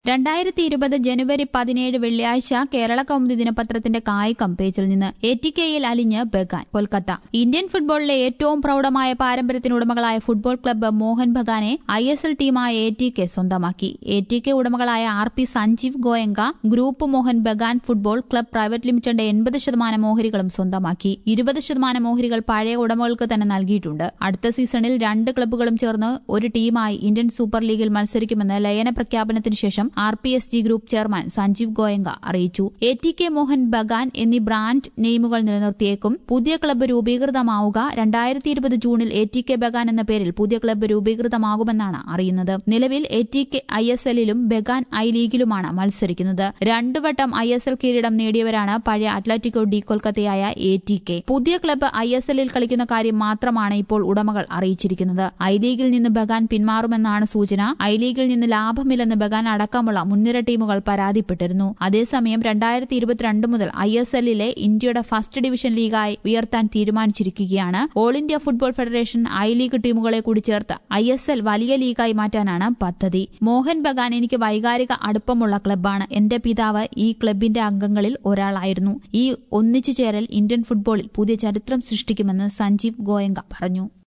രണ്ടായിരത്തി ഇരുപത് ജനുവരി പതിനേഴ് വെള്ളിയാഴ്ച കേരള കൗമുദി ദിനപത്രത്തിന്റെ കായികം പേജിൽ നിന്ന് എ ടി കെയിൽ അലിഞ്ഞ് ബഗാൻ കൊൽക്കത്ത ഇന്ത്യൻ ഫുട്ബോളിലെ ഏറ്റവും പ്രൌഢമായ പാരമ്പര്യത്തിനുടമകളായ ഫുട്ബോൾ ക്ലബ്ബ് മോഹൻ ബഗാനെ ഐ എസ് എൽ ടീമായ എ ടി കെ സ്വന്തമാക്കി എ ടി കെ ഉടമകളായ R P Sanjiv Goenka group Mohun Bagan football club private ലിമിറ്റഡിന്റെ എൺപത് ശതമാനം ഓഹരികളും സ്വന്തമാക്കി ഇരുപത് ശതമാനം ഓഹരികൾ പഴയ ഉടമകൾക്ക് തന്നെ നൽകിയിട്ടുണ്ട് അടുത്ത സീസണിൽ രണ്ട് ക്ലബ്ബുകളും ചേർന്ന് ഒരു ടീമായി ഇന്ത്യൻ സൂപ്പർ ലീഗിൽ മത്സരിക്കുമെന്ന് ലയന പ്രഖ്യാപനത്തിന് ശേഷം R P S G group chairman Sanjiv Goenka അറിയിച്ചു A T K Mohun Bagan എന്നീ ബ്രാൻഡ് നെയിമുകൾ നിലനിർത്തിയേക്കും പുതിയ ക്ലബ്ബ് രൂപീകൃതമാവുക രണ്ടായിരത്തി ഇരുപത് ജൂണിൽ എ ടി കെ ബഗാൻ എന്ന പേരിൽ പുതിയ ക്ലബ്ബ് രൂപീകൃതമാകുമെന്നാണ് അറിയുന്നത് നിലവിൽ A T K I S എല്ലിലും ബഗാൻ ഐ ലീഗിലുമാണ് മത്സരിക്കുന്നത് രണ്ടു വട്ടം ഐ എസ് എൽ കിരീടം നേടിയവരാണ് പഴയ അത്ലറ്റിക്കോ ഡി കൊൽക്കത്തയായ എ ടി കെ പുതിയ ക്ലബ്ബ് ഐ എസ് എല്ലിൽ കളിക്കുന്ന കാര്യം മാത്രമാണ് ഇപ്പോൾ ഉടമകൾ അറിയിച്ചിരിക്കുന്നത് ഐ ലീഗിൽ നിന്ന് ബഗാൻ പിന്മാറുമെന്നാണ് സൂചന ഐ ലീഗിൽ നിന്ന് ലാഭമില്ലെന്ന് ബഗാൻ അടക്കമുള്ള മുൻനിര ടീമുകൾ പരാതിപ്പെട്ടിരുന്നു അതേസമയം രണ്ടായിരത്തി ഇരുപത്തിരണ്ട് മുതൽ ഐ എസ് എല്ലിലെ ഇന്ത്യയുടെ ഫസ്റ്റ് ഡിവിഷൻ ലീഗായി ഉയർത്താൻ തീരുമാനിച്ചിരിക്കുകയാണ് all India football federation I league ടീമുകളെ കൂടി ചേർത്ത് ഐ എസ് എൽ വലിയ ലീഗായി മാറ്റാനാണ് പദ്ധതി മോഹൻ ബഗാൻ എനിക്ക് വൈകാരിക അടുപ്പമുള്ള ക്ലബ്ബാണ് എന്റെ പിതാവ് ഈ ക്ലബിന്റെ അംഗങ്ങളിൽ ഒരാളായിരുന്നു ഈ ഒന്നിച്ചു ചേരൽ ഇന്ത്യൻ ഫുട്ബോളിൽ പുതിയ ചരിത്രം സൃഷ്ടിക്കുമെന്ന് സഞ്ജീവ് ഗോയങ്ക പറഞ്ഞു